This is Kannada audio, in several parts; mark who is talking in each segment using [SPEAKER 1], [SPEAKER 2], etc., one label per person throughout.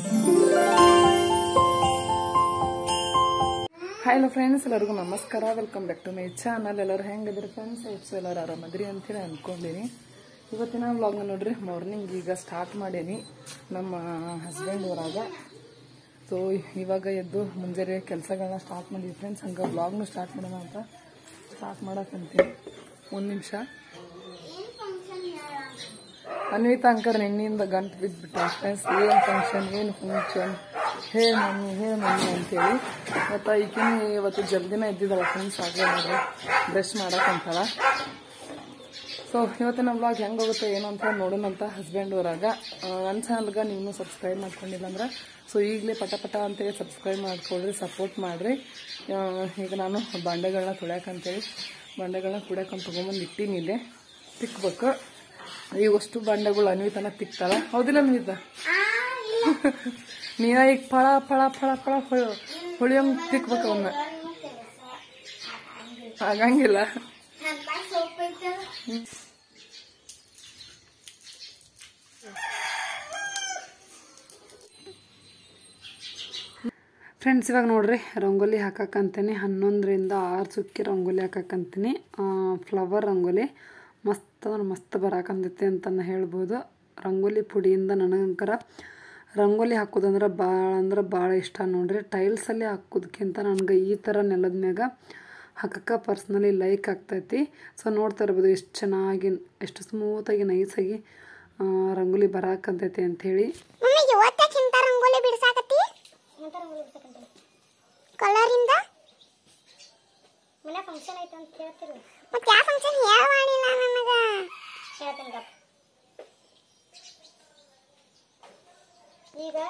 [SPEAKER 1] ಹಲೋ ಫ್ರೆಂಡ್ಸ್ ಎಲ್ಲರಿಗೂ ನಮಸ್ಕಾರ welcome back to my channel ಎಲ್ಲರೂ ಹೆಂಗಿದ್ರಿ ಫ್ರೆಂಡ್ಸ್ ಇಪ್ಸ್ ಎಲ್ಲರೂ ಆರಾಮದ್ರಿ ಅಂತೇಳಿ ಅನ್ಕೊಂಡೀನಿ ಇವತ್ತಿನ ವ್ಲಾಗ್ನ ನೋಡ್ರಿ ಮಾರ್ನಿಂಗ್ ಈಗ ಸ್ಟಾರ್ಟ್ ಮಾಡೀನಿ ನಮ್ಮ ಹಸ್ಬೆಂಡ್ ಊರಾಗ ಸೊ ಇವಾಗ ಎದ್ದು ಮುಂಜಾನೆ ಕೆಲಸಗಳನ್ನ ಸ್ಟಾರ್ಟ್ ಮಾಡಿದ್ವಿ ಫ್ರೆಂಡ್ಸ್ ಹಂಗೆ ವ್ಲಾಗ್ನು ಸ್ಟಾರ್ಟ್ ಮಾಡೋಣ ಅಂತ ಸ್ಟಾರ್ಟ್ ಮಾಡಕ್ಕಂತೀನಿ ಒಂದು ನಿಮಿಷ ಅನ್ವಿತಾ ಅಂಕರ್ ನಿನ್ನಿಂದ ಗಂಟು ಬಿದ್ದುಬಿಟ್ಟ ಫ್ರೆಂಡ್ಸ್ ಏನು ಫಂಕ್ಷನ್ ಏನು function hey mummy hey mummy ಅಂತೇಳಿ ಮತ್ತು ಈಗಿನ ಇವತ್ತು ಜಲ್ದಿನ ಇದ್ದಿದ್ದಲ್ಲ ಫ್ರೆಂಡ್ಸ್ ಆಗಲೇ ನೋಡ್ರಿ ಬ್ರಷ್ ಮಾಡಕ್ಕಂತಾಳ ಸೊ ಇವತ್ತಿನ ವ್ಲಾಗ್ ಹೆಂಗೆ ಹೋಗುತ್ತೆ ಏನು ಅಂತ ನೋಡೋಣಂತ ಹಸ್ಬೆಂಡ್ ಊರಾಗ ನನ್ನ ಚಾನಲ್ಗೆ ನೀವು ಸಬ್ಸ್ಕ್ರೈಬ್ ಮಾಡ್ಕೊಂಡಿಲ್ಲ ಅಂದ್ರೆ ಸೊ ಈಗಲೇ ಪಟ ಪಟ ಅಂತೇಳಿ ಸಬ್ಸ್ಕ್ರೈಬ್ ಮಾಡ್ಕೊಳ್ರಿ ಸಪೋರ್ಟ್ ಮಾಡಿರಿ ಈಗ ನಾನು ಬಂಡೆಗಳನ್ನ ತುಳ್ಯಾಕಂತೇಳಿ ಬಂಡೆಗಳನ್ನ ಕುಡ್ಯಾಕಂತ ತೊಗೊಂಬಂದು ಇಟ್ಟೀನಿ ಇಲ್ಲೇ ತಿಕ್ಬೇಕು ಇವಷ್ಟು ಬಂಡೆಗಳು ಅನ್ವಿತನ ತಿಕ್ತಾಳ ಹೌದಿಲ್ಲ ಅನ್ವಿತ ನೀನ ಈಗ ಫಳ ಫಳ ಫಳ ಫಳ ಹೊಳ ಹೊಳಿಯಂಗ್ ತಿಕ್ಬೇಕು ಅವನ್ನ ಆಗಂಗಿಲ್ಲ ಫ್ರೆಂಡ್ಸ್ ಇವಾಗ ನೋಡ್ರಿ ರಂಗೋಲಿ ಹಾಕಕ್ಕಂತೀನಿ ಹನ್ನೊಂದರಿಂದ ಆರು ಚುಕ್ಕಿ ರಂಗೋಲಿ ಹಾಕಕ್ಕಂತೀನಿ ಫ್ಲವರ್ ರಂಗೋಲಿ ಮಸ್ತ್ ಅಂದ್ರೆ ಮಸ್ತ್ ಬರಾಕಂತೈತಿ ಅಂತ ಹೇಳ್ಬೋದು ರಂಗೋಲಿ ಪುಡಿಯಿಂದ ನನಗಂಕರ ರಂಗೋಲಿ ಹಾಕೋದಂದ್ರೆ ಭಾಳ ಅಂದ್ರೆ ಭಾಳ ಇಷ್ಟ ನೋಡ್ರಿ ಟೈಲ್ಸಲ್ಲಿ ಹಾಕೋದಕ್ಕಿಂತ ನನಗೆ ಈ ಥರ ನೆಲದ ಮ್ಯಾಗ ಹಾಕಕ್ಕೆ ಪರ್ಸ್ನಲಿ ಲೈಕ್ ಆಗ್ತೈತಿ ಸೊ ನೋಡ್ತಾ ಇರ್ಬೋದು ಎಷ್ಟು ಚೆನ್ನಾಗಿ ಎಷ್ಟು ಸ್ಮೂತಾಗಿ ನೈಸಾಗಿ ರಂಗೋಲಿ ಬರಾಕಂತೈತಿ ಅಂಥೇಳಿ
[SPEAKER 2] ಮಮ್ಮಿ ಇವತ್ತಕ್ಕೆ ಇಂಥ ರಂಗೋಲಿ ಬಿಡ್ಸಾಕತ್ತಿ ಕಲರಿಂದ
[SPEAKER 3] ಮನೆ ಫಂಕ್ಷನ್ ಐತೆ ಅಂತ ಹೇಳ್ತಿರು
[SPEAKER 2] ಮತ್ತೆ ಯಾವ ಫಂಕ್ಷನ್ ಹೇಳ ಮಾಡಿಲ್ಲ ನನಗ
[SPEAKER 3] ಹೇಳ್ತೀನಿ ಗಪ್ ಈಗ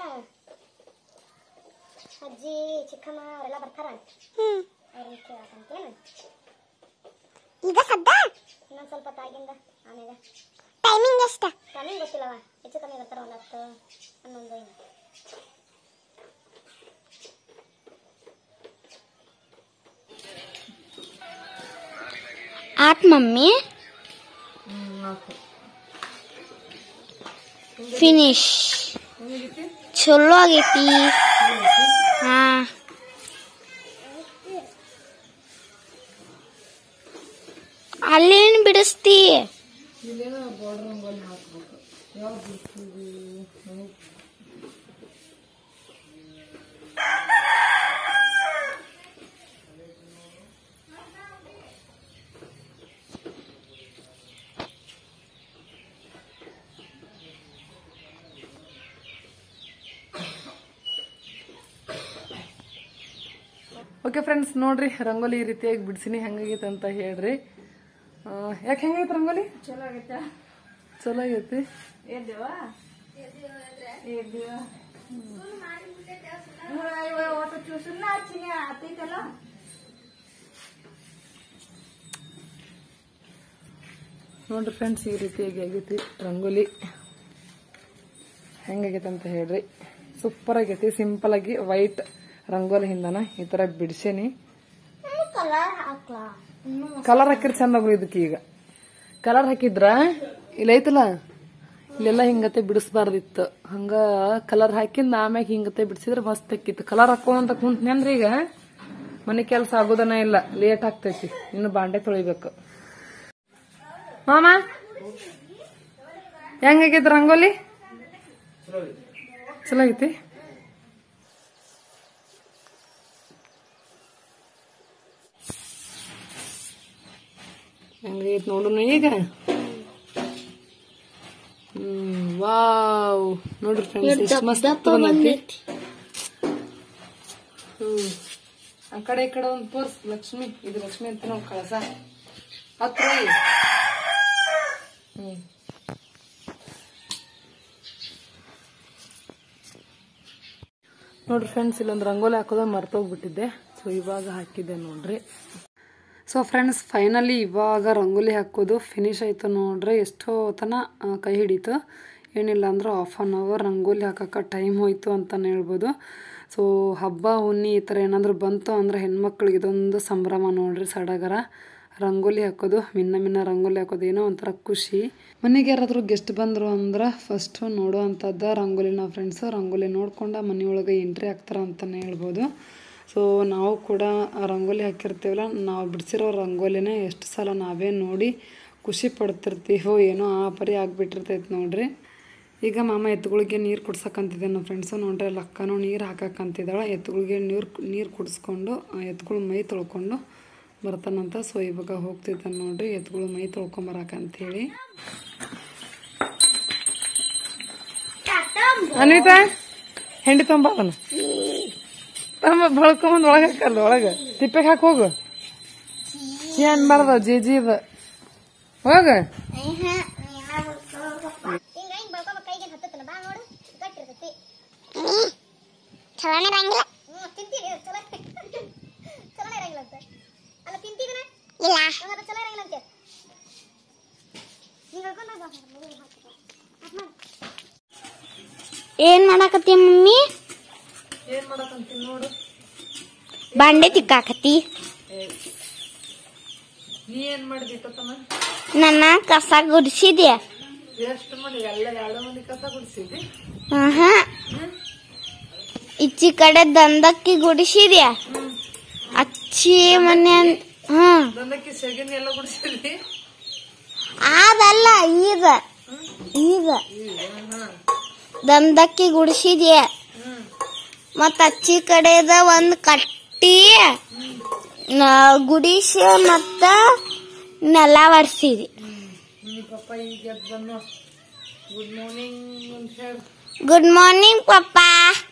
[SPEAKER 3] ಅಜ್ಜಿ ಚಿಕ್ಕಮ್ಮ ಅವರೆಲ್ಲ ಬರ್ತಾರ
[SPEAKER 2] ಹ್ಮ್
[SPEAKER 3] ಅವ್ರನ್ನ ಕೇಳಕಂತೇನು
[SPEAKER 2] ಈಗ ಸದ್ದ
[SPEAKER 3] ಇನ್ನೊಂದು ಸ್ವಲ್ಪ ತಾಗಿಂದ ಆಮೇಲೆ
[SPEAKER 2] ಟೈಮಿಂಗ್ ಎಷ್ಟ
[SPEAKER 3] ಟೈಮಿಂಗ್ ಗೊತ್ತಿಲ್ಲವ ಹೆಚ್ಚು ಕಮ್ಮಿ ಬರ್ತಾರ ಒಂದು ಹತ್ತು ಹನ್ನೊಂದು ಏನು
[SPEAKER 2] ಆತ್ ಮಮ್ಮಿ ಫಿನಿಶ್ ಚಲೋ ಆಗೈತಿ ಹಾ ಅಲ್ಲೇನು ಬಿಡಿಸ್ತಿ
[SPEAKER 1] ಇಲ್ಲೇನೋ ಬಾರ್ಡರ್ ರಂಗೋಲಿ ಹಾಕ್ಬೇಕು ಯಾವ್ದು ಬಿಡ್ತೀವಿ ಓಕೆ ಫ್ರೆಂಡ್ಸ್ ನೋಡ್ರಿ ರಂಗೋಲಿ ಈ ರೀತಿಯಾಗಿ ಬಿಡಿಸಿನಿ ಹೆಂಗಾಗೈತೆ ಅಂತ ಹೇಳ್ರಿ ಯಾಕೆ ಹೆಂಗೈತೆ ರಂಗೋಲಿ ಚಲೋ ಆಗೈತೆ ಚಲೋ ಆಗೈತಿ ನೋಡ್ರಿ ಫ್ರೆಂಡ್ಸ್ ಈ ರೀತಿಯಾಗಿ ಆಗೈತಿ ರಂಗೋಲಿ ಹೆಂಗಾಗೈತೆ ಅಂತ ಹೇಳ್ರಿ ಸೂಪರ್ ಆಗೈತಿ ಸಿಂಪಲ್ ಆಗಿ ವೈಟ್ ರಂಗೋಲಿ ಹಿಂದನ ಈ ತರ ಬಿಡಿಸೇನಿ
[SPEAKER 3] ಕಲರ್ ಹಾಕ್ಲ
[SPEAKER 1] ಕಲರ್ ಹಾಕಿರ್ ಚಂದ ಆಗೋದು ಇದಕ್ಕೆ ಈಗ ಕಲರ್ ಹಾಕಿದ್ರ ಇಲ್ಲ ಐತಲ್ಲ ಇಲ್ಲೆಲ್ಲ ಹಿಂಗತೆ ಬಿಡಿಸ್ಬಾರ್ದಿತ್ತು ಹಂಗ ಕಲರ್ ಹಾಕಿಂದ ಆಮ್ಯಾಗ ಹಿಂಗತೆ ಬಿಡಿಸಿದ್ರೆ ಮಸ್ತ್ ಆಕಿತ್ತು ಕಲರ್ ಹಾಕೋಂತ ಕುಂತ್ನಿ ಅಂದ್ರೆ ಈಗ ಮನೆ ಕೆಲಸ ಆಗೋದನ ಇಲ್ಲ ಲೇಟ್ ಆಗ್ತೈತಿ ಇನ್ನು ಬಾಂಡೆ ತೊಳಿಬೇಕು ಮಾಮ ಹೆಂಗಾಗೈತಿ ರಂಗೋಲಿ ಚಲೋ ಆಗೈತಿ ಹೆಂಗೈತಿ ನೋಡೋಣ ಈಗ ಹ್ಮ್ ವಾವ್ ನೋಡ್ರಿ ಫ್ರೆಂಡ್ಸ್ ಎಷ್ಟು ಮಸ್ತ್ ಬಂದೈತಿ ಹ್ಮ್ ಆ ಕಡೆ ಈ ಕಡೆ ಒಂದು ತೋರ್ಸ್ ಲಕ್ಷ್ಮಿ ಇದು ಲಕ್ಷ್ಮಿ ಅಂತ ನೋಡಿ ಕಳಸ ಹತ್ರ ಹೋಗಿ. ಹ್ಮ್ ನೋಡ್ರಿ ಫ್ರೆಂಡ್ಸ್ ಇಲ್ಲೊಂದು ರಂಗೋಲಿ ಹಾಕೋದ ಮರ್ತೋಗ್ಬಿಟ್ಟಿದ್ದೆ ಸೊ ಇವಾಗ ಹಾಕಿದ್ದೆ ನೋಡ್ರಿ ಸೊ ಫ್ರೆಂಡ್ಸ್ ಫೈನಲಿ ಇವಾಗ ರಂಗೋಲಿ ಹಾಕೋದು ಫಿನಿಶ್ ಆಯಿತು ನೋಡ್ರಿ ಎಷ್ಟೋ ತನ ಆ, ಕೈ ಹಿಡಿತು ಏನಿಲ್ಲ ಅಂದ್ರೆ ಹಾಫ್ ಆನ್ ಅವರ್ ರಂಗೋಲಿ ಹಾಕಕ್ಕೆ ಟೈಮ್ ಹೋಯ್ತು ಅಂತಲೇ ಹೇಳ್ಬೋದು ಸೊ ಹಬ್ಬ ಹುಣ್ಣಿ ಈ ಥರ ಏನಾದರೂ ಬಂತು ಅಂದರೆ ಹೆಣ್ಮಕ್ಳಿಗೆ ಇದೊಂದು ಸಂಭ್ರಮ ನೋಡ್ರಿ ಸಡಗರ ರಂಗೋಲಿ ಹಾಕೋದು ಮಿನ್ನ ಮಿನ್ನ ರಂಗೋಲಿ ಹಾಕೋದು ಏನೋ ಒಂಥರ ಖುಷಿ ಮನೆಗೆ ಯಾರಾದರೂ ಗೆಸ್ಟ್ ಬಂದರು ಅಂದ್ರೆ ಫಸ್ಟು ನೋಡುವಂಥದ್ದು ರಂಗೋಲಿನ ಫ್ರೆಂಡ್ಸು ರಂಗೋಲಿ ನೋಡ್ಕೊಂಡು ಮನೆಯೊಳಗೆ ಎಂಟ್ರಿ ಆಗ್ತಾರೆ ಅಂತಲೇ ಹೇಳ್ಬೋದು ಸೊ ನಾವು ಕೂಡ ಆ ರಂಗೋಲಿ ಹಾಕಿರ್ತೀವಲ್ಲ ನಾವು ಬಿಡಿಸಿರೋ ರಂಗೋಲಿನ ಎಷ್ಟು ಸಲ ನಾವೇ ನೋಡಿ ಖುಷಿ ಪಡ್ತಿರ್ತೀವೋ ಏನೋ ಆ ಪರಿ ಆಗಿಬಿಟ್ಟಿರ್ತೈತೆ ನೋಡ್ರಿ ಈಗ ಮಾಮ ಎತ್ತುಗಳಿಗೆ ನೀರು ಕುಡ್ಸಕ್ಕಂತಿದ್ದೆ ನಮ್ಮ ಫ್ರೆಂಡ್ಸು ನೋಡ್ರಿ ಅಲ್ಲಿ ಅಕ್ಕನೂ ನೀರು ಹಾಕಕ್ಕಂತಿದ್ದಾಳೆ ಎತ್ತುಗಳಿಗೆ ನೀರು ನೀರು ಕುಡಿಸ್ಕೊಂಡು ಆ ಎತ್ತುಗಳು ಮೈ ತೊಳ್ಕೊಂಡು ಬರ್ತಾನಂತ ಸೊ ಇವಾಗ ಹೋಗ್ತಿದ್ದಾನೆ ನೋಡ್ರಿ ಎತ್ತುಗಳು ಮೈ ತೊಳ್ಕೊಂಬರಕಂತೇಳಿ ಅನ್ವಿತಾ ಹೆಂಡಿ ತೊಂಬ ಅದನ್ನ ತಮ್ಮ ಬಳ್ಕೊಂಬಂದು ಒಳಗೆ ಹಾಕಲ್ಲ ಒಳಗೆ ತಿಪ್ಪೆಗೆ ಹಾಕಿ ಹೋಗು ಚೀ ಅನ್ಬಾರ್ದ ಜಿ ಜಿ ಇದ ಹೋಗ
[SPEAKER 3] ಹಿಂಗ ಹಿಂಗ್ ಬಳ್ಕೊಬ ಕೈಗೆ ಹತ್ತತನ ಬಾ ನೋಡು ಗಟ್ಟಿರ್ತೈತಿ
[SPEAKER 2] ಚಲೋನೆ ಬರಂಗಿಲ್ಲ
[SPEAKER 3] ಹ್ಮ್ ತಿಂತೀನಿ ಚಲೋ ಚಲೋ ಇರಂಗಿಲ್ಲ ಅಂತ ಅಲ್ಲ ತಿಂತಿದನ
[SPEAKER 2] ಇಲ್ಲ
[SPEAKER 3] ಹಂಗಾದ್ರೆ ಚಲೋ ಇರಂಗಿಲ್ಲ ಅಂತೆ ನೀವ್ ಹೇಳ್ಕೊಂಡ್ ಬಾ
[SPEAKER 2] ಏನ್ ಮಾಡಾಕತ್ತಿ ಮಮ್ಮಿ
[SPEAKER 1] ಏನ್ ಮಾಡಕಂತೀನಿ ನೋಡು
[SPEAKER 2] ಬಾಂಡೆ ತಿಕ್ಕಾಕತ್ತಿ
[SPEAKER 1] ನೀ ಏನ್ ಮಾಡಿದಿ ತಮ್ಮ
[SPEAKER 2] ನನ್ನ ಕಸ ಗುಡಿಸಿದ್ಯಾ
[SPEAKER 1] ಎಷ್ಟು ಮಂದಿ ಎಲ್ಲ ಎರಡು ಮಂದಿ ಕಸ ಗುಡಿಸಿದಿ
[SPEAKER 2] ಆಹಾ ಇಚ್ಚಿ ಕಡೆ ದಂದಕ್ಕಿ ಗುಡಿಸಿದ್ಯಾ ಅಚ್ಚಿ ಮನೆ ಅನ್- ಹಾ
[SPEAKER 1] ದನಕ್ಕೆ ಸೆಗಣಿ ಎಲ್ಲ ಗುಡಿಸಿದಿ
[SPEAKER 2] ಅದಲ್ಲ ಈಗ ಈಗ ದಂದಕ್ಕಿ ಗುಡಿಸಿದ್ಯಾ ಮತ್ತ ಅಚ್ಚಿ ಕಡೆದ ಒಂದ್ ಕಟ್ಟಿ ನ- ಗುಡಿಸಿ ಮತ್ತ ನೆಲ ಒರ್ಸಿದಿ
[SPEAKER 1] ನೀ ಪಪ್ಪ ಈಗ ಎದ್ದು ಬಂದು ಗುಡ್ ಮಾರ್ನಿಂಗ್ ಅಂತ ಹೇಳಿ
[SPEAKER 2] ಗುಡ್ ಮಾರ್ನಿಂಗ್ ಪಪ್ಪಾ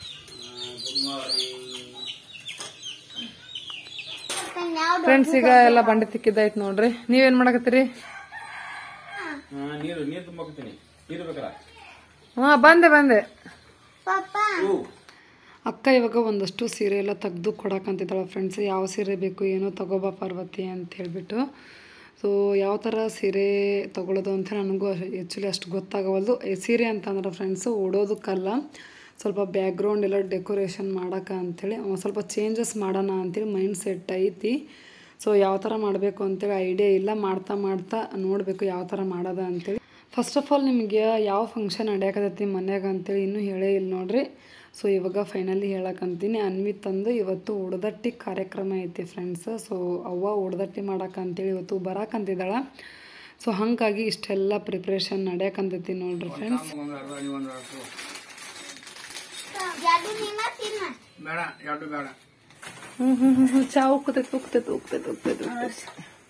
[SPEAKER 1] ಫ್ರೆಂಡ್ಸ್ ಈಗ ಎಲ್ಲ ಬಂಡೆ ತಿಕ್ಕಿದ್ದಾಯ್ತು ನೋಡ್ರಿ ನೀವೇನ್ ಮಾಡಕತ್ತೀರಿ
[SPEAKER 4] ಹಾ, ನೀರು ನೀರು ತುಂಬಾಕತ್ತೀನಿ ನೀರು ಬೇಕಲ್ಲ
[SPEAKER 1] ಹಾ ಬಂದೆ ಬಂದೆ
[SPEAKER 2] ಪಪ್ಪಾ
[SPEAKER 4] ಹೂ
[SPEAKER 1] ಅಕ್ಕ ಇವಾಗ ಒಂದಷ್ಟು ಸೀರೆ ಎಲ್ಲ ತೆಗೆದು ಕೊಡಕ್ಕಂತಿದ್ದಾಳೆ ಫ್ರೆಂಡ್ಸ್ ಯಾವ ಸೀರೆ ಬೇಕು ಏನೋ ತಗೋಬಾ ಪಾರ್ವತಿ ಅಂತ ಹೇಳ್ಬಿಟ್ಟು ಸೊ ಯಾವ ಥರ ಸೀರೆ ತಗೊಳ್ಳೋದು ಅಂತ ನನಗೂ ಆ್ಯಕ್ಚುಲಿ ಅಷ್ಟು ಗೊತ್ತಾಗವಲ್ದು ಈ ಸೀರೆ ಅಂತಂದ್ರೆ ಫ್ರೆಂಡ್ಸು ಉಡೋದಕ್ಕಲ್ಲ ಸ್ವಲ್ಪ ಬ್ಯಾಕ್ಗ್ರೌಂಡ್ ಎಲ್ಲ ಡೆಕೋರೇಷನ್ ಮಾಡೋಕೆ ಅಂಥೇಳಿ ಒಂದು ಸ್ವಲ್ಪ ಚೇಂಜಸ್ ಮಾಡೋಣ ಅಂತೇಳಿ ಮೈಂಡ್ ಸೆಟ್ ಐತಿ ಸೊ ಯಾವ ಥರ ಮಾಡಬೇಕು ಅಂತೇಳಿ ಐಡಿಯಾ ಇಲ್ಲ ಮಾಡ್ತಾ ಮಾಡ್ತಾ ನೋಡಬೇಕು ಯಾವ ಥರ ಮಾಡೋದ ಅಂತೇಳಿ ಫಸ್ಟ್ ಆಫ್ ಆಲ್ ನಿಮಗೆ ಯಾವ ಫಂಕ್ಷನ್ ನಡೆಯಕತ್ತೈತಿ ಮನ್ಯಾಗ ಅಂತೇಳಿ ಇನ್ನೂ ಹೇಳೇ ಇಲ್ಲ ನೋಡ್ರಿ ಸೊ ಇವಾಗ ಫೈನಲಿ ಹೇಳಕ್ಕಂತೀನಿ ಅನ್ವಿ ತಂದು ಇವತ್ತು ಉಡದಟ್ಟಿ ಕಾರ್ಯಕ್ರಮ ಐತಿ ಫ್ರೆಂಡ್ಸ್ ಸೊ ಅವ್ವ ಉಡದಟ್ಟಿ ಮಾಡಕ್ಕಂತೇಳಿ ಇವತ್ತು ಬರಾಕಂತಿದ್ದಾಳ ಸೊ ಹಾಗಾಗಿ ಇಷ್ಟೆಲ್ಲ ಪ್ರಿಪ್ರೇಷನ್ ನಡೆಯಕಂತೈತಿ ನೋಡ್ರಿ ಫ್ರೆಂಡ್ಸ್
[SPEAKER 4] ಒಂದು ಅರ್ಧ ನೀವು ಒಂದು ಅರ್ಧ ಬೇಡ ಎರಡು ಬೇಡ
[SPEAKER 1] ಹ್ಮ್ ಹ್ಮ್ ಹ್ಮ್ ಹ್ಮ್ ಚಾ ಉಕ್ಕತೈತಿ ಉಕ್ಕತೈತಿ ಉಕ್ಕತೈತಿ ಉಕ್ಕತೈತಿ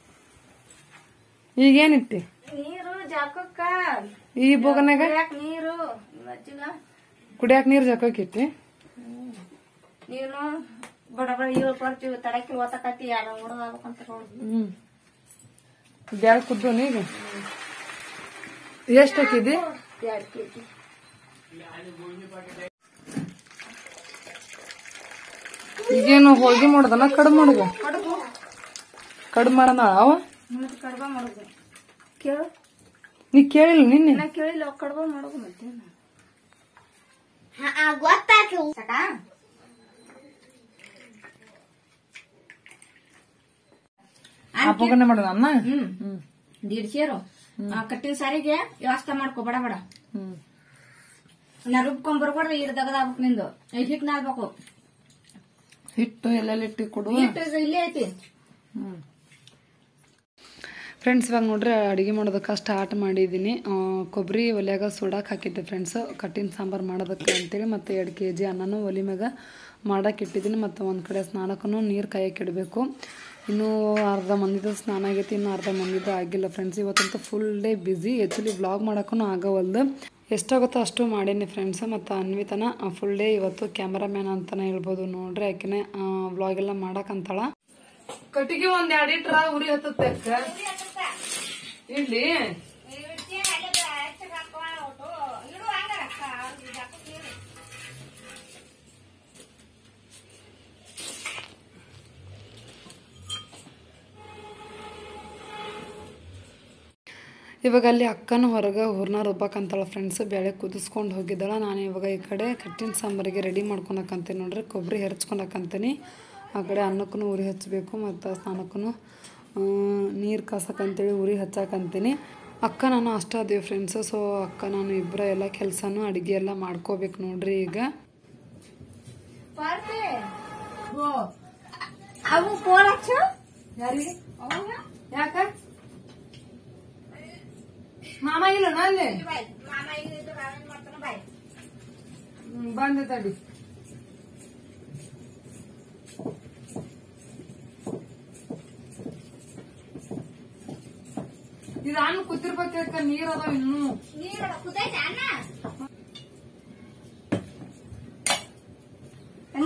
[SPEAKER 1] ಈಗೇನಿಟ್ಟಿ
[SPEAKER 3] ನೀರು ಜಾಕಕ್ಕ
[SPEAKER 1] ಈ ಬೋಗನ್ಯಾಗ
[SPEAKER 3] ನೀರು ಮಜ್ಜಿಗ
[SPEAKER 1] ಕುಡಿಯಾಕ ನೀರು ಜಕೋಕಿಟ್ಟಿ
[SPEAKER 3] ನೀನು ಬಡ ಬಡ ಇವ್ ಬರ್ತೀವಿ ತಡಕಿ ಓತಕತ್ತಿ ಎರಡು ಹುಡುಗಾಗ್ಬೇಕಂತ ನೋಡಿ
[SPEAKER 1] ಹ್ಮ್ ಬ್ಯಾಳ ಕುದ್ದು ಈಗ ಎಷ್ಟು ಹಾಕಿದಿ
[SPEAKER 3] ಎರಡು ಕೆಜಿ
[SPEAKER 1] ಈಗೇನು ಹೋಳ್ಗೆ ಮಾಡೋದನ ಕಡುಬು ಮಾಡೋದು ಕಡುಬು ಮಾಡೋಣ ಅವ
[SPEAKER 3] ಮತ್ತೆ ಕಡ್ಬ ಮಾಡೋದು ಕೇಳು
[SPEAKER 1] ನೀ ಕೇಳಿಲ್ಲ ನಿನ್ನೆ
[SPEAKER 3] ನಾ ಕೇಳಿಲ್ಲ ಕಡ್ಬ ಮಾಡೋದು ಮತ್ತೆ
[SPEAKER 2] ಗೊತ್ತಾಯ್ತು
[SPEAKER 3] ಸಾಕ
[SPEAKER 1] ಆ ಬೋಗನೆ ಮಾಡೋದ ಅನ್ನ
[SPEAKER 3] ಹ್ಮ್
[SPEAKER 1] ಹ್ಮ್
[SPEAKER 3] ದೀಡ್ ಸೇರು ಆ ಕಟ್ಟಿನ ಸಾರಿಗೆ ವ್ಯವಸ್ಥೆ ಮಾಡ್ಕೊ ಬಡ ಬಡ
[SPEAKER 1] ಹ್ಮ್
[SPEAKER 3] ನಾ ರುಬ್ಕೊಂಡ್ ಬರ್ಬಾರ್ದು ಇಡ್ ದಗದಾಗ್ಬೇಕು ನಿಂದು ಹಿಟ್ಟು ನಾಲ್ಬೇಕು
[SPEAKER 1] ಹಿಟ್ಟು ಎಲ್ಲೆಲ್ಲಿ ಇಟ್ಟು ಕೊಡು
[SPEAKER 3] ಹಿಟ್ಟು ಇದು ಇಲ್ಲೇ ಐತಿ
[SPEAKER 1] ಹ್ಮ್ ಫ್ರೆಂಡ್ಸ್ ಇವಾಗ ನೋಡ್ರಿ ಅಡುಗೆ ಮಾಡೋದಕ್ಕೆ ಸ್ಟಾರ್ಟ್ ಮಾಡಿದ್ದೀನಿ ಆ, ಕೊಬ್ಬರಿ ಒಲೆಯಾಗ ಸುಡಕ್ಕೆ ಹಾಕಿದ್ದೆ ಫ್ರೆಂಡ್ಸ್ ಕಟ್ಟಿನ ಸಾಂಬಾರು ಮಾಡೋದಕ್ಕೆ ಅಂತೇಳಿ ಮತ್ತು ಎರಡು ಕೆ ಜಿ ಅನ್ನನೂ ಒಲೆ ಮ್ಯಾಗ ಮಾಡಕ್ಕೆ ಇಟ್ಟಿದ್ದೀನಿ ಮತ್ತು ಒಂದು ಕಡೆ ಸ್ನಾನಕ್ಕೂ ನೀರು ಕಾಯಕ್ಕೆ ಇಡಬೇಕು ಇನ್ನೂ ಅರ್ಧ ಮಂದಿದ ಸ್ನಾನ ಆಗೈತಿ ಇನ್ನೂ ಅರ್ಧ ಮಂದಿದ ಆಗಿಲ್ಲ ಫ್ರೆಂಡ್ಸ್ ಇವತ್ತಂತೂ full day busy actually vlog ಮಾಡೋಕ್ಕೂ ಆಗವಲ್ದು ಎಷ್ಟಾಗುತ್ತೋ ಅಷ್ಟು ಮಾಡೀನಿ ಫ್ರೆಂಡ್ಸ್ ಮತ್ತು ಅನ್ವಿತನ ಫುಲ್ ಡೇ ಇವತ್ತು ಕ್ಯಾಮ್ರಾಮ್ಯಾನ್ ಅಂತಲೇ ಹೇಳ್ಬೋದು ನೋಡ್ರಿ ಆಕೆನೆ ವ್ಲಾಗ್ ಎಲ್ಲ ಮಾಡಕ್ಕಂತಾಳ ಕಟ್ಟಿಗೆ ಒಂದ್ ಎರಡು ಇಟ್ರ ಉರಿ ಹತ್ತತ್ತೆ ಅಕ್ಕ ಇಡ್ಲಿ ಇವಾಗ ಅಲ್ಲಿ ಅಕ್ಕನ ಹೊರಗೆ ಹೂರ್ನ ರುಬ್ಬಕ್ಕಂತಾಳ ಫ್ರೆಂಡ್ಸ್ ಬೇಳೆ ಕುದಿಸ್ಕೊಂಡು ಹೋಗಿದ್ದಾಳ ನಾನು ಇವಾಗ ಈ ಕಡೆ ಕಟ್ಟಿನ ಸಾಂಬಾರಿಗೆ ರೆಡಿ ಮಾಡ್ಕೊಳಕಂತೀನಿ ನೋಡ್ರಿ ಕೊಬ್ಬರಿ ಹೆರ್ಚ್ಕೊಳಕಂತೀನಿ ಆ ಕಡೆ ಅನ್ನಕ್ಕೂ ಉರಿ ಹಚ್ಚಬೇಕು ಮತ್ತು ಸ್ನಾನಕ್ಕೂ ನೀರು ಕಾಸಕ್ಕಂತೇಳಿ ಉರಿ ಹಚ್ಚಕ್ಕಂತೀನಿ ಅಕ್ಕ ನಾನು ಅಷ್ಟ ಅದೇವು ಫ್ರೆಂಡ್ಸು ಸೊ ಅಕ್ಕ ನಾನು ಇಬ್ಬರ ಎಲ್ಲ ಕೆಲಸನೂ ಅಡುಗೆ ಎಲ್ಲ ಮಾಡ್ಕೋಬೇಕು ನೋಡ್ರಿ ಈಗ
[SPEAKER 3] ಅವು ಫೋನ್ ಹಚ್ಚು
[SPEAKER 1] ಯಾರಿಗೆ ಯಾಕ ಮಾಮ ಇಲ್ಲ ಅಲ್ಲಿ
[SPEAKER 3] ಮಾಮ ಈಗ ಇದು ರಾಮೇನ್ ಮಾಡ್ತಾನ ಬಾಯ್
[SPEAKER 1] ಬಂದೆ ತಡಿ ಇದಾನು ಕೂತಿರ್ಬೇಕ ನೀರ್ ಅದಾವ ಇನ್ನು
[SPEAKER 3] ನೀರು ಕುದೈತೆ ಅನ್ನ ಅಲ್ಲ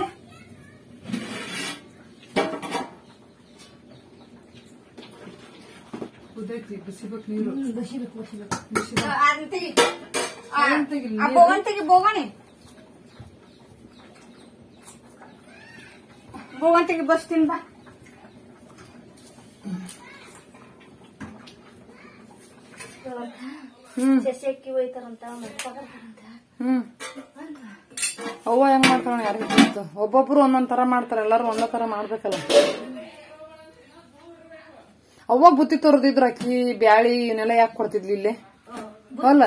[SPEAKER 1] ಕುದೈತಿ ಬಿಸಿಬೇಕು ನೀರು
[SPEAKER 3] ಬಸಿಬೇಕು ಬಸಿಬೇಕು
[SPEAKER 1] ಬಿಸಿ
[SPEAKER 3] ಅದನ್ನ ತೆಗಿ ಆ-
[SPEAKER 1] ಏನ್ ತೆಗಿಲಿ?
[SPEAKER 3] ಆ ಬೋಗಣಿ ತೆಗಿ ಬೋಗಣಿ ಬೋಗಣಿ ತೆಗಿ ಬಸ್ತೀನಿ ಬಾ
[SPEAKER 1] ಹ್ಮ್
[SPEAKER 3] ಸಸ್ಯಕ್ಕಿ ಹೋಯ್ತಾರಂತ ಮತ್ತೆ ಪಗಾರ್ತಾರಂತ
[SPEAKER 1] ಹ್ಮ್ ಅವ್ವ ಹೆಂಗ್ ಮಾಡ್ತಾರ ಯಾರಿಗೂ ಗೊತ್ತು ಒಬ್ಬೊಬ್ರು ಒಂದೊಂದ್ ತರ ಮಾಡ್ತಾರ ಎಲ್ಲಾರು ಒಂದೇ ತರ ಮಾಡ್ಬೇಕಲ್ಲ ಅವ್ವ ಬುತ್ತಿ ತೋರ್ದಿದ್ರು ಅಕ್ಕಿ ಬ್ಯಾಳಿ ಇವನ್ನೆಲ್ಲ ಯಾಕೆ ಕೊಡ್ತಿದ್ಲಿ ಇಲ್ಲೇ ಅಲ್ಲ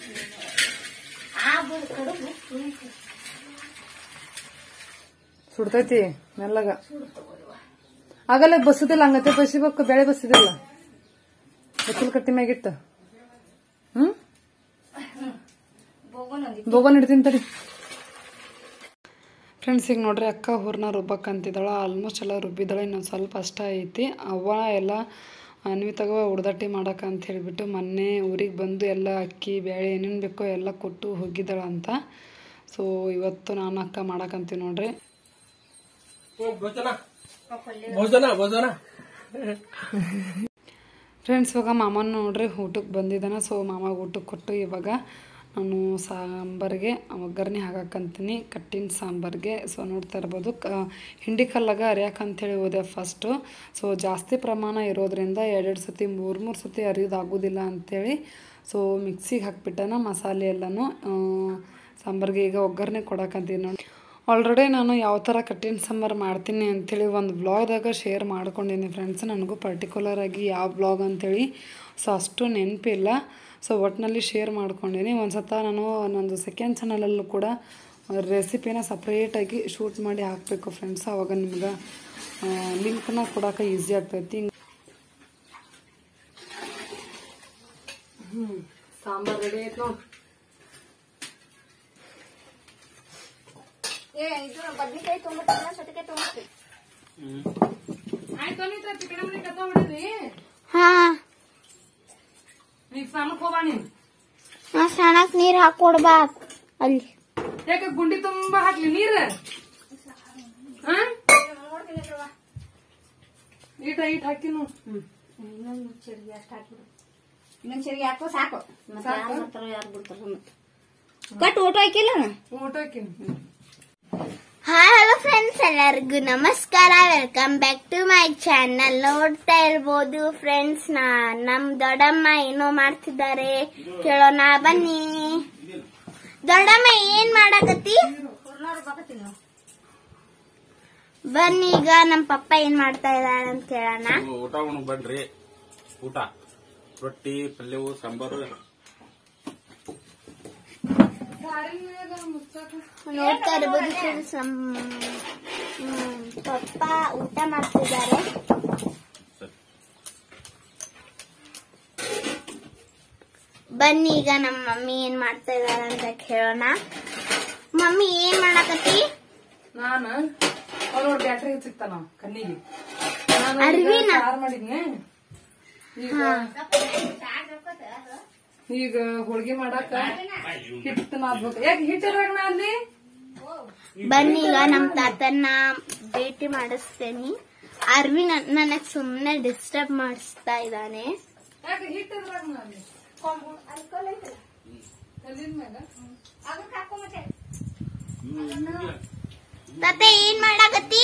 [SPEAKER 3] ಆ ಬುಡ ಕಡುಬು
[SPEAKER 1] ಸುಡ್ತೈತಿ ಮೆಲ್ಲಗ ಆಗಲ್ಲ ಬಸ್ಸದಿಲ್ಲ ಹಂಗತೆ ಬಸಿಬೇಕು ಬೆಳೆ ಬಸ್ಸಿದಿಲ್ಲ ಬಚ್ಚಲ್ ಕಟ್ಟಿ ಮ್ಯಾಗಿಟ್ಟು ಹ್ಮ್
[SPEAKER 3] ಬೋಗನ್ ಒಂದಿ
[SPEAKER 1] ಬೋಗನ್ ಹಿಡ್ತೀನಿ ತಡಿ ಫ್ರೆಂಡ್ಸ್ ಈಗ ನೋಡ್ರಿ ಅಕ್ಕ ಹೂರ್ನ ರುಬ್ಬಕ್ಕೆ ಅಂತಿದ್ದಾಳ ಆಲ್ಮೋಸ್ಟ್ ಎಲ್ಲ ರುಬ್ಬಿದ್ದಾಳೆ ಇನ್ನೊಂದು ಸ್ವಲ್ಪ ಅಷ್ಟ ಐತಿ ಅವ್ವ ಎಲ್ಲ ಅನ್ವಿತಾಗ ಉಡ್ದಟ್ಟಿ ಮಾಡಕ್ಕೆ ಅಂತ ಹೇಳಿಬಿಟ್ಟು ಮೊನ್ನೆ ಊರಿಗೆ ಬಂದು ಎಲ್ಲ ಅಕ್ಕಿ ಬೇಳೆ ಏನೇನು ಬೇಕೋ ಎಲ್ಲ ಕೊಟ್ಟು ಹೋಗಿದ್ದಾಳ ಅಂತ ಸೊ ಇವತ್ತು ನಾನು ಅಕ್ಕ ಮಾಡಕ್ಕಂತೀವಿ ನೋಡ್ರಿ
[SPEAKER 4] ಭೋಜನ ಭೋಜನ ಭೋಜನ
[SPEAKER 1] ಫ್ರೆಂಡ್ಸ್ ಇವಾಗ ಮಾಮನ ನೋಡ್ರಿ ಊಟಕ್ಕೆ ಬಂದಿದ್ದಾನೆ ಸೊ ಮಾಮಾಗ ಊಟಕ್ಕೆ ಕೊಟ್ಟು ಇವಾಗ ನಾನು ಸಾಂಬಾರಿಗೆ ಒಗ್ಗರಣೆ ಹಾಕಕ್ಕಂತೀನಿ ಕಟ್ಟಿನ ಸಾಂಬಾರಿಗೆ ಸೊ ನೋಡ್ತಾ ಇರ್ಬೋದು ಕ ಹಿಂಡಿ ಕಲ್ಲಾಗ ಅರಿಯಾಕಂತೇಳಿ ಹೋದೆ ಫಸ್ಟು ಸೊ ಜಾಸ್ತಿ ಪ್ರಮಾಣ ಇರೋದ್ರಿಂದ ಎರಡೆರಡು ಸತಿ ಮೂರು ಮೂರು ಸತಿ ಅರಿಯೋದಾಗೋದಿಲ್ಲ ಅಂಥೇಳಿ ಸೊ ಮಿಕ್ಸಿಗೆ ಹಾಕ್ಬಿಟ್ಟನ ಮಸಾಲೆ ಎಲ್ಲನೂ ಆ, ಸಾಂಬಾರಿಗೆ ಈಗ ಒಗ್ಗರಣೆ ಕೊಡಕ್ಕಂತೀನಿ ನೋಡಿ ಆಲ್ರೆಡಿ ನಾನು ಯಾವ ಥರ ಕಟ್ಟಿನ ಸಾಂಬಾರು ಮಾಡ್ತೀನಿ ಅಂಥೇಳಿ ಒಂದು ಬ್ಲಾಗ್ದಾಗ ಶೇರ್ ಮಾಡ್ಕೊಂಡಿನಿ ಫ್ರೆಂಡ್ಸ್ ನನಗೂ ಪರ್ಟಿಕ್ಯುಲರ್ ಆಗಿ ಯಾವ ಬ್ಲಾಗ್ ಅಂಥೇಳಿ ಸೊ ಅಷ್ಟು ನೆನಪಿಲ್ಲ ಸೊ ಒಟ್ಟಿನಲ್ಲಿ ಶೇರ್ ಮಾಡ್ಕೊಂಡಿನಿ ಒಂದು ಸತ ನಾನು ನಂದು ಸೆಕೆಂಡ್ ಚಾನಲಲ್ಲೂ ಕೂಡ ರೆಸಿಪಿನ ಸಪ್ರೇಟಾಗಿ ಶೂಟ್ ಮಾಡಿ ಹಾಕಬೇಕು ಫ್ರೆಂಡ್ಸ್ ಅವಾಗ ನಿಮ್ಗೆ ಲಿಂಕ್ನ ಕೊಡೋಕೆ ಈಸಿ ಆಗ್ತೈತಿ ಹ್ಞೂ ಸಾಂಬಾರು ರೆಡಿ ಆಯ್ತು ನೋಡಿ
[SPEAKER 3] ಏ ಇದು ಬದ್ನಿಕಾಯಿ ತೊಗೊಂಬರ್ತೀನಿ ಸೌತೆಕಾಯಿ ತೊಗೊಂಬರ್ತೀನಿ
[SPEAKER 1] ಆಯ್ತು ಅನಿತಾ ಚಿಕನ್ ಮನೆ ಕಸ ಹೊಡಿದ್ರಿ
[SPEAKER 2] ಹಾ
[SPEAKER 1] ಈಗ ಸ್ನಾನಕ್ಕೆ ಹೋಗ ನೀನು
[SPEAKER 2] ನಾ ಸ್ನಾನಕ್ ನೀರ್ ಹಾಕೊಡ್ಬಾ ಅಲ್ಲಿ
[SPEAKER 1] ಯಾಕೆ ಗುಂಡಿ ತುಂಬಾ ಹಾಕ್ಲಿ ನೀರ್ ಹಾ ಈಟ ಈಟ್ ಹಾಕಿನು
[SPEAKER 3] ಇನ್ನೊಂದು ಚರಿಗೆ ಅಷ್ಟು ಹಾಕಿಬಿಡು ಇನ್ನೊಂದು ಚರಿಗೆ ಹಾಕೋ ಸಾಕು ಮತ್ತೆ ಯಾರು ಬರ್ತಾರೋ ಯಾರು ಬಿಡ್ತಾರೋ ಮತ್ತೆ ಕಟ್ ಊಟ ಹಾಕಿಲ್ಲ
[SPEAKER 1] ಊಟ ಹಾಕಿನಿ
[SPEAKER 2] ಹಾಯ್ ಹಲೋ ಫ್ರೆಂಡ್ಸ್ ಎಲ್ಲರಿಗೂ ನಮಸ್ಕಾರ welcome back to my channel ನೋಡ್ತಾ ಇರ್ಬೋದು ಫ್ರೆಂಡ್ಸ್ ನಾ ನಮ್ ದೊಡ್ಡಮ್ಮ ಏನೋ ಮಾಡ್ತಿದ್ದಾರೆ ಕೇಳೋಣ ಬನ್ನಿ ದೊಡ್ಡಮ್ಮ ಏನ್ ಮಾಡಕತ್ತಿ
[SPEAKER 3] ಹುರ್ನವ್ರು ಬಕತ್ತೀನಿ ನಾವು
[SPEAKER 2] ಬನ್ನಿ ಈಗ ನಮ್ ಪಪ್ಪ ಏನ್ ಮಾಡ್ತಾ ಇದಾರೆ ಅಂತ ಕೇಳೋಣ
[SPEAKER 4] ಊಟ ಉಣಕ್ ಬನ್ರಿ ಊಟ ರೊಟ್ಟಿ ಪಲ್ಯವು ಸಾಂಬಾರು
[SPEAKER 2] ನೋಡ್ತಾ ಇರ್ಬೋದು ಫ್ರೆಂಡ್ಸ್ ನಮ್ ಹ್ಮ್, ಪಪ್ಪ ಊಟ ಮಾಡ್ತಿದ್ದಾರೆ
[SPEAKER 4] ಸರಿ
[SPEAKER 2] ಬನ್ನಿ ಈಗ ನಮ್ಮ ಮಮ್ಮಿ ಏನ್ ಮಾಡ್ತಾ ಇದಾರೆ ಅಂತ ಕೇಳೋಣ ಮಮ್ಮಿ ಏನ್ ಮಾಡಕತ್ತಿ
[SPEAKER 1] ನಾನು ಅವ್ರ ಬ್ಯಾಟ್ರಿ ಹಚ್ಚಿರ್ತಾನ ಕಣ್ಣಿಗೆ ನಾನು
[SPEAKER 2] ಅರ್ವಿನ?
[SPEAKER 1] ಸಾರು ಮಾಡಿದ್ನೆ ಈಗ ಈಗ ಹೋಳ್ಗೆ ಮಾಡಾಕ ಹಿಟ್ಟು ನಾದ್ಬೇಕು ಯಾಕೆ ಹಿಟ್ಟಿರಾಗ ನಾ ಅಲ್ಲಿ
[SPEAKER 2] ಬನ್ನಿ ಈಗ ನಮ್ ತಾತನ್ನ ಭೇಟಿ ಮಾಡಿಸ್ತೇನಿ ಅರ್ವಿನ್ ನನಗ್ ಸುಮ್ನೆ ಡಿಸ್ಟರ್ಬ್ ಮಾಡಿಸ್ತಾ ಇದ್ದಾನೆ
[SPEAKER 1] ಯಾಕೆ ಹಿಟ್ಟಿರಾಗ ನಾ ಅಲ್ಲಿ ಕಲ್ಲಿನ ಮ್ಯಾಗ
[SPEAKER 3] ಅದಕ್ಕೆ ಹಾಕೋ ಮತ್ತೆ
[SPEAKER 2] ತಾತ ಏನ್ ಮಾಡಾಕತ್ತಿ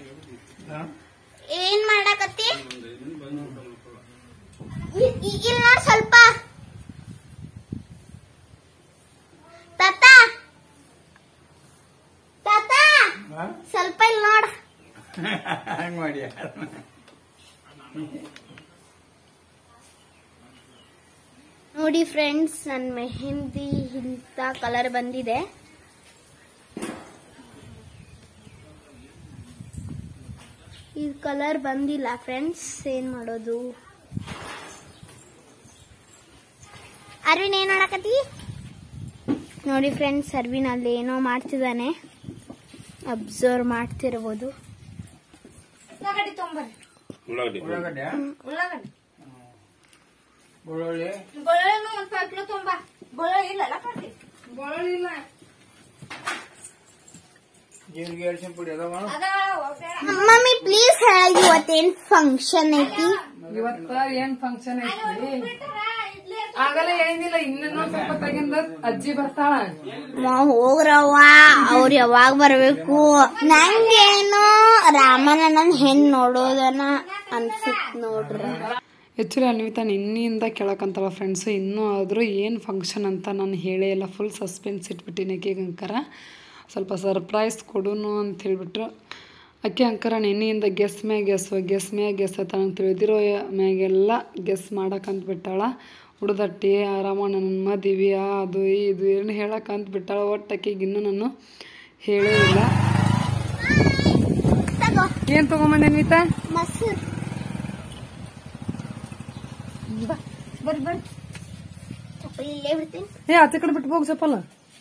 [SPEAKER 2] ಏನ್ ಮಾಡಾಕತ್ತಿ ಇ- ಇ- ಇಲ್ಲ ನೋಡ್ ಸ್ವಲ್ಪ ತಾತ ತಾತ ಸ್ವಲ್ಪ ಇಲ್ಲಿ ನೋಡ್
[SPEAKER 4] ಹಂಗ್ ಮಾಡಿ
[SPEAKER 2] ನೋಡಿ ಫ್ರೆಂಡ್ಸ್ ನನ್ನ ಮೆಹಂದಿ ಇಂಥ ಕಲರ್ ಬಂದಿದೆ ಈ ಕಲರ್ ಬಂದಿಲ್ಲ ಫ್ರೆಂಡ್ಸ್ ಏನ್ ಮಾಡೋದು ಅರವಿನ್ ಏನ್ ಮಾಡಕತ್ತಿ ನೋಡಿ ಫ್ರೆಂಡ್ಸ್ ಅರವಿನ್ ಅಲ್ಲಿ ಏನೋ ಮಾಡ್ತಿದ್ದಾನೆ ಅಬ್ಸರ್ವ್ ಮಾಡ್ತಿರ್ಬೋದು
[SPEAKER 3] ಉಳ್ಳಾಗಡ್ಡಿ ತೊಂಬರ್ರಿ
[SPEAKER 4] ಉಳ್ಳಾಗಡ್ಡಿ
[SPEAKER 3] ಉಳ್ಳಾಗಡ್ಡಿ
[SPEAKER 1] ಬೆಳ್ಳುಳ್ಳಿ
[SPEAKER 3] ಬೆಳ್ಳುಳ್ಳಿನೂ ಒಂದ್ ಪಾವ್ ಕಿಲೋ ತೊಂಬ ಬೆಳ್ಳುಳ್ಳಿ ಇಲ್ಲಲ್ಲ ಪಾಟಿ
[SPEAKER 1] ಬೆಳ್ಳುಳ್ಳಿ ಇಲ್ಲ ಜೀರಿಗೆ ಅರಿಶಿನ ಪುಡಿ ಅದಾವ
[SPEAKER 3] ಅದಾವ ಬೇಡ
[SPEAKER 2] ಮಮ್ಮಿ ಪ್ಲೀಸ್ ಹೇಳಿ ಇವತ್ತೇನ್ ಫಂಕ್ಷನ್ ಐತಿ
[SPEAKER 1] ಇವತ್ತ ಏನ್ ಫಂಕ್ಷನ್ ಐತಿ ಆಗಲೇ ಏನಿಲ್ಲ ಇನ್ನೂ ಸ್ವಲ್ಪ ತಗಿಂದ ಅಜ್ಜಿ ಬರ್ತಾಳ
[SPEAKER 2] ಮ ಹೋಗ್ರವ್ವ ಅವ್ರ ಯಾವಾಗ ಬರ್ಬೇಕು ನಂಗೇನೋ ರಾಮನ ಹೆಣ್ ನೋಡೋದನ್ನ ಅನ್ಸುತ್ ನೋಡ್ರಿ
[SPEAKER 1] ಆ್ಯಕ್ಚುಲಿ ಅನ್ವಿತಾ ನಿನ್ನೆಯಿಂದ ಕೇಳಕ್ಕಂತಳ ಫ್ರೆಂಡ್ಸು ಇನ್ನೂ ಆದರೂ ಏನು ಫಂಕ್ಷನ್ ಅಂತ ನಾನು ಹೇಳೇ ಇಲ್ಲ ಫುಲ್ ಸಸ್ಪೆನ್ಸ್ ಇಟ್ಬಿಟ್ಟಿನಿ ಆಕೆಗೆ ಅಂಕರ ಸ್ವಲ್ಪ ಸರ್ಪ್ರೈಸ್ ಕೊಡುನು ಅಂತ ಹೇಳ್ಬಿಟ್ರು ಅಕ್ಕಿ ಅಂಕರ ನಿನ್ನೆಯಿಂದ ಗೆಸ್ ಮ್ಯಾಗ ಗೆಸ್ಸು ಗೆಸ್ ಮ್ಯಾಗ ಗೆಸ್ ತನಗೆ ತಿಳಿದಿರೋ ಮ್ಯಾಗೆಲ್ಲ ಗೆಸ್ ಮಾಡಕ್ಕಂತ ಬಿಟ್ಟಾಳ ಹುಡ್ದಟ್ಟಿ ರಾಮಣ್ಣನ ಮದುವೆ ಅದು ಇದು ಏನು ಹೇಳಕ್ಕಂತ ಬಿಟ್ಟಾಳ ಒಟ್ಟು ಆಕೆಗೆ ಇನ್ನೂ ನಾನು ಹೇಳೇ ಇಲ್ಲ ಏನು ತೊಗೊಂಬಂದೆ ಅನ್ವಿತಾ
[SPEAKER 2] ಮೊಸರು
[SPEAKER 3] ಬರ್ರಿ ಬರ್ರಿ
[SPEAKER 2] ಚಪ್ಪಲಿ ಇಲ್ಲೇ ಬಿಡ್ತೀನಿ
[SPEAKER 1] ಏ ಆಚೆ ಕಡೆ ಬಿಟ್ಟು ಹೋಗಿ ಚಪ್ಪಲ್ಲ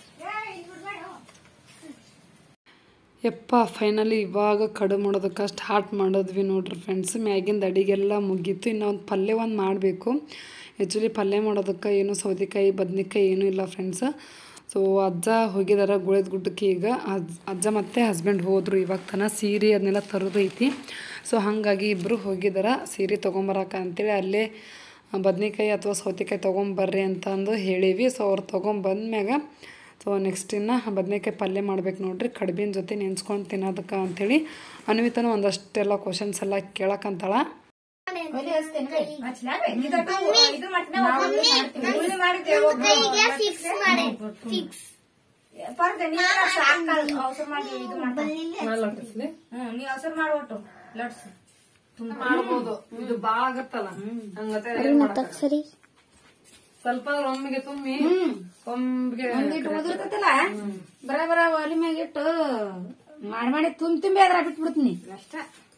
[SPEAKER 1] ಯಪ್ಪ ಫೈನಲಿ ಇವಾಗ ಕಡು ಮಾಡೋದಕ್ಕೆ ಸ್ಟಾರ್ಟ್ ಮಾಡಿದ್ವಿ ನೋಡ್ರಿ ಫ್ರೆಂಡ್ಸ್ ಮ್ಯಾಗಿಂದ ಅಡಿಗೆಲ್ಲ ಮುಗೀತು ಇನ್ನು ಒಂದು ಪಲ್ಯ ಒಂದು ಮಾಡಬೇಕು ಆ್ಯಕ್ಚುಲಿ ಪಲ್ಯ ಮಾಡೋದಕ್ಕೆ ಏನು ಸೌತೆಕಾಯಿ ಬದ್ನೆಕಾಯಿ ಏನೂ ಇಲ್ಲ ಫ್ರೆಂಡ್ಸ್ ಸೊ ಅಜ್ಜ ಹೋಗಿದಾರ ಗುಳದ ಗುಡ್ಡಕ್ಕೆ ಈಗ ಅಜ್ಜ ಅಜ್ಜ ಮತ್ತು ಹಸ್ಬೆಂಡ್ ಹೋದರು ಇವಾಗ ತನ ಸೀರೆ ಅದನ್ನೆಲ್ಲ ತರೋದೈತಿ ಸೊ ಹಾಗಾಗಿ ಇಬ್ಬರು ಹೋಗಿದಾರ ಸೀರೆ ತೊಗೊಂಬರಕ ಅಂತೇಳಿ ಅಲ್ಲೇ ಬದ್ನೆಕಾಯಿ ಅಥವಾ ಸೌತೆಕಾಯಿ ತೊಗೊಂಬರ್ರಿ ಅಂತಂದು ಹೇಳೀವಿ ಸೊ ಅವ್ರು ತೊಗೊಂಬಂದ್ಮ್ಯಾಗ ಸೊ ನೆಕ್ಸ್ಟ್ ಇನ್ನು ಬದನೆಕಾಯಿ ಪಲ್ಯ ಮಾಡ್ಬೇಕು ನೋಡ್ರಿ ಕಡ್ಬಿನ ಜೊತೆ ನೆನ್ಸ್ಕೊಂಡು ತಿನ್ನೋದಕ್ಕೆ ಅಂಥೇಳಿ ಅನ್ವಿತನು ಒಂದಷ್ಟೆಲ್ಲ ಕ್ವಶನ್ಸ್ ಎಲ್ಲ ಕೇಳಕ್ಕಂತಾಳ
[SPEAKER 3] ಒಲೆ ಹಚ್ತೇನೆ ಕೈ. ಹಚ್ಲಾಬೆ? ಇದೊಟ್ಟು ಇದು ಮಾಡ್ತೀನಿ, ಒಬ್ಬೊಬ್ರು ಮಾಡ್ತೀನಿ. ಉಳ್ಳಿ ಮಾಡಿದ್ದೆ ಒಬ್ಬೊಬ್ರು
[SPEAKER 2] ಫಿಕ್ಸ್ ಮಾಡಿ ಫಿಕ್ಸ್
[SPEAKER 3] ಪರ್ದೆ ನೀವೆಲ್ಲ ಸಾಕಲ್ಲ ಅವಸರ ಮಾಡಿ ಇದು ಮಾಡ್ತೀನಿ ಹ್ಮ್ ನೀವ್ ಅವಸರ ಮಾಡ್ಬಿಟ್ಟು ಲಟ್ಸು
[SPEAKER 1] ಮಾಡ್ಬೋದು ಇದು ಬಾಳ ಆಗತ್ತಲ್ಲ ಹಂಗತೆ
[SPEAKER 2] ಸರಿ
[SPEAKER 1] ಸ್ವಲ್ಪ ಒಮ್ಮಿಗೆ ತುಂಬಿ ಒಮ್ಮಿಗೆ
[SPEAKER 3] ಒಂದಿಟ್ಟು ಉದುರ್ತೈತಲ್ಲ ಬರ ಬರ ಒಲಿ ಮ್ಯಾಗ ಇಟ್ಟು ಮಾಡಿ ಮಾಡಿ ತುಂಬಿ ತುಂಬಿ ಅದ್ರ ಬಿಟ್ಬಿಡ್ತೀನಿ ಅಷ್ಟ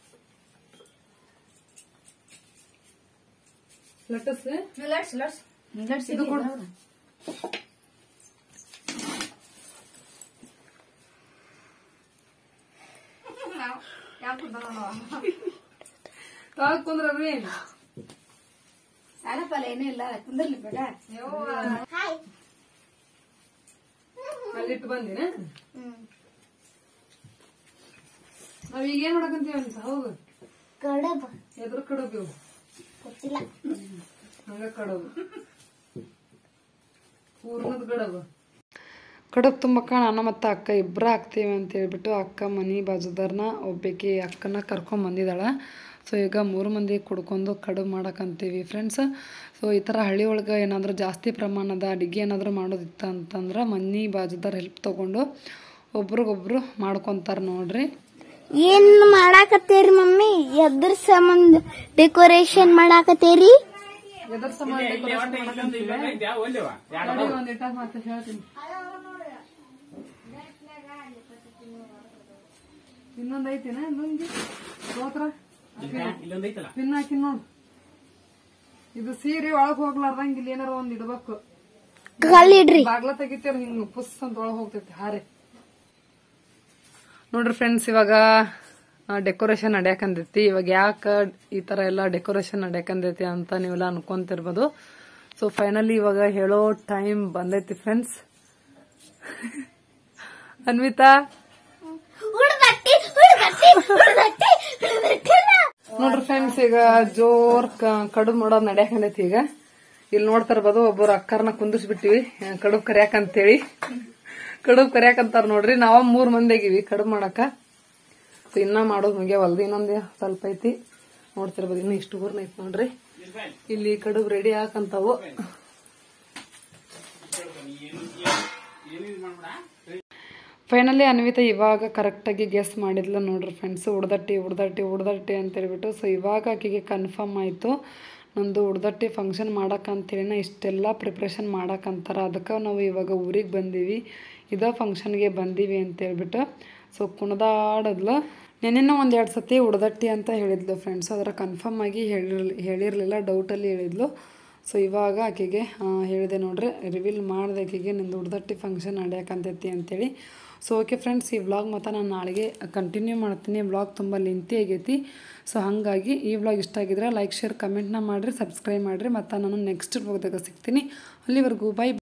[SPEAKER 1] ಲಟಸ್
[SPEAKER 3] ಲಟ್ಸ್ ಲಟ್ಸ್ ಲಟ್ಸ್ ಇದು
[SPEAKER 1] ತಾವ್ ಕುಂದ್ರವಿ
[SPEAKER 3] ಸಾಲ ಪಾಲ ಏನೂ ಇಲ್ಲ ಕುಂದರ್ಲಿ ಬೇಡ
[SPEAKER 2] ಹಾಯ್
[SPEAKER 1] ಅಲ್ಲಿಟ್ಟು ಬಂದಿನ ನಾವ್ ಈಗ ಏನ್ ಮಾಡಕಂತೀವಿ ಅಂತ ಹೌದು
[SPEAKER 2] ಕಡಬ
[SPEAKER 1] ಎದುರು ಕಡೋದು
[SPEAKER 2] ಗೊತ್ತಿಲ್ಲ
[SPEAKER 1] ಹಂಗ ಕಡೋದು ಪೂರ್ಣದ ಕಡಬು ಕಡಬ್ ತುಂಬಕ್ಕ ನಾನು ಮತ್ತು ಅಕ್ಕ ಇಬ್ಬರ ಆಗ್ತೀವಿ ಅಂತ ಹೇಳ್ಬಿಟ್ಟು ಅಕ್ಕ ಮನೆ ಬಾಜುದಾರನ ಒಬ್ಬಾಕಿ ಅಕ್ಕನ ಕರ್ಕೊಂಡ್ ಬಂದಿದ್ದಾಳ ಸೊ ಈಗ ಮೂರು ಮಂದಿ ಕುಡ್ಕೊಂಡು ಕಡುಬು ಮಾಡಕ್ಕಂತೀವಿ ಫ್ರೆಂಡ್ಸ್ ಸೊ ಈ ಥರ ಹಳ್ಳಿ ಒಳಗೆ ಏನಾದರೂ ಜಾಸ್ತಿ ಪ್ರಮಾಣದ ಅಡುಗೆ ಏನಾದರೂ ಮಾಡೋದಿತ್ತು ಅಂತಂದ್ರೆ ಮನೆ ಬಾಜುದಾರ ಹೆಲ್ಪ್ ತೊಗೊಂಡು ಒಬ್ರಿಗೊಬ್ರು ಮಾಡ್ಕೊತಾರೆ ನೋಡ್ರಿ
[SPEAKER 2] ಏನ್ ಮಾಡಾಕತ್ತೇರಿ ಮಮ್ಮಿ ಎದ್ರ ಸಂಬಂಧ ಡೆಕೋರೇಷನ್ ಮಾಡಾಕತ್ತೇರಿ
[SPEAKER 1] ಎದ್ರ ಸಮಾನ ಒಂದಿಟ್ಟ ಮತ್ತೆ ಹೇಳ್ತೀನಿ ಇನ್ನೊಂದ್ ಐತಿನ ಇನ್ನೊಂದು ಗೋತ್ರ
[SPEAKER 4] ಇಲ್ಲೊಂದೈತಲ್ಲ
[SPEAKER 1] ಪಿನ್ ಹಾಕಿ ನೋಡು ಇದು ಸೀರೆ ಒಳಗ್ ಹೋಗ್ಲಾರ್ದಂಗ ಇಲ್ಲಿ ಏನಾರ ಒಂದ್ ಇಡ್ಬೇಕು
[SPEAKER 2] ಕಲ್ಲಿಡ್ರಿ
[SPEAKER 1] ಬಾಗ್ಲ ತೆಗಿತೀರ ಹಿಂಗ್ ಪುಸ್ ಅಂತ ಒಳಗ್ ಹೋಗ್ತೈತಿ ಹಾರೆ ನೋಡ್ರಿ ಫ್ರೆಂಡ್ಸ್ ಇವಾಗ ಡೆಕೋರೇಷನ್ ನಡೆಯಕಂದೈತಿ ಇವಾಗ ಯಾಕ ಈ ತರ ಎಲ್ಲ ಡೆಕೋರೇಷನ್ ನಡೆಯಕಂದೈತಿ ಅಂತ ನೀವೆಲ್ಲ ಅನ್ಕೊಂತಿರ್ಬೋದು ಸೊ ಫೈನಲಿ ಇವಾಗ ಹೇಳೋ ಟೈಮ್ ಬಂದೈತಿ ಫ್ರೆಂಡ್ಸ್ ಅನ್ವಿತಾ
[SPEAKER 2] ಹುಡುಗಟ್ಟಿ ಹುಡುಗಟ್ಟಿ ಹುಡುಗಟ್ಟಿ ಹುಡುಗಟ್ಟಿಲ್ಲ
[SPEAKER 1] ನೋಡ್ರಿ ಫ್ರೆಂಡ್ಸ್ ಈಗ ಜೋರ್ ಕ- ಕಡುಬು ಮಾಡೋದ್ ನಡೆಯಕಂದೈತಿ ಈಗ ಇಲ್ಲಿ ನೋಡ್ತಾ ಇರ್ಬೋದು ಒಬ್ಬರು ಅಕ್ಕರ್ನ ಕುಂದಿಸ್ಬಿಟ್ಟಿವಿ ಆ, ಕಡುಬು ಕರಿಯಾಕ ಅಂತೇಳಿ ಕಡುಬು ಕರಿಯಾಕಂತಾರ ನೋಡ್ರಿ ನಾವ ಮೂರ್ ಮಂದಿ ಆಗಿವಿ ಕಡುಬು ಮಾಡಾಕ ಸೊ ಇನ್ನ ಮಾಡೋದ್ ಮುಗಿಯವಲ್ದು ಇನ್ನೊಂದ್ ಸ್ವಲ್ಪ ಐತಿ ನೋಡ್ತಿರ್ಬೋದು ಇನ್ನು ಇಷ್ಟು ಊರ್ನ ಐತಿ ನೋಡ್ರಿ ಇಲ್ಲಿ ಕಡುಬು ರೆಡಿ ಹಾಕಂತಾವು ಫೈನಲಿ ಅನ್ವಿತಾ ಇವಾಗ ಕರೆಕ್ಟಾಗಿ ಗೆಸ್ ಮಾಡಿದ್ಲು ನೋಡ್ರಿ ಫ್ರೆಂಡ್ಸ್ ಉಡ್ದಟ್ಟಿ ಉಡ್ದಟ್ಟಿ ಉಡ್ದಟ್ಟಿ ಅಂತ ಹೇಳ್ಬಿಟ್ಟು ಸೊ ಇವಾಗ ಆಕೆಗೆ ಕನ್ಫರ್ಮ್ ಆಯಿತು ನಂದು ಉಡ್ದಟ್ಟಿ ಫಂಕ್ಷನ್ ಮಾಡಕ್ಕಂತೇಳಿ ನಾ ಇಷ್ಟೆಲ್ಲ ಪ್ರಿಪ್ರೇಷನ್ ಮಾಡಕ್ಕಂತಾರ ಅದಕ್ಕೆ ನಾವು ಇವಾಗ ಊರಿಗೆ ಬಂದೀವಿ ಇದೇ ಫಂಕ್ಷನ್ಗೆ ಬಂದೀವಿ ಅಂತೇಳ್ಬಿಟ್ಟು ಸೊ ಕುಣದಾಡದ್ಲು ನೆನ್ನೆನೂ ಒಂದು ಎರಡು ಸತಿ ಉಡ್ದಟ್ಟಿ ಅಂತ ಹೇಳಿದ್ಲು ಫ್ರೆಂಡ್ಸ್ ಅದರ ಕನ್ಫರ್ಮ್ ಆಗಿ ಹೇಳಿರ್ಲಿ ಹೇಳಿರಲಿಲ್ಲ ಡೌಟಲ್ಲಿ ಹೇಳಿದ್ಲು ಸೊ ಇವಾಗ ಆಕೆಗೆ ಆ, ಹೇಳಿದೆ ನೋಡ್ರಿ ರಿವೀಲ್ ಮಾಡಿದೆ ಆಕೆಗೆ ನಿಂದು ಉಡ್ದಟ್ಟಿ ಫಂಕ್ಷನ್ ನಡೆಯಕ್ಕಂತೈತಿ ಅಂತೇಳಿ ಸೊ ಓಕೆ ಫ್ರೆಂಡ್ಸ್ ಈ ವ್ಲಾಗ್ ಮತ್ತು ನಾನು ನಾಳೆಗೆ ಕಂಟಿನ್ಯೂ ಮಾಡ್ತೀನಿ ವ್ಲಾಗ್ ತುಂಬ ಲೆಂತಿ ಆಗೈತಿ ಸೊ ಹಾಗಾಗಿ ಈ ವ್ಲಾಗ್ ಇಷ್ಟ ಆಗಿದ್ರೆ ಲೈಕ್ ಶೇರ್ ಕಮೆಂಟ್ನ ಮಾಡಿರಿ ಸಬ್ಸ್ಕ್ರೈಬ್ ಮಾಡಿರಿ ಮತ್ತು ನಾನು ನೆಕ್ಸ್ಟ್ ವ್ಲಾಗ್ದಾಗ ಸಿಗ್ತೀನಿ ಅಲ್ಲಿವರೆಗೂ ಬೈ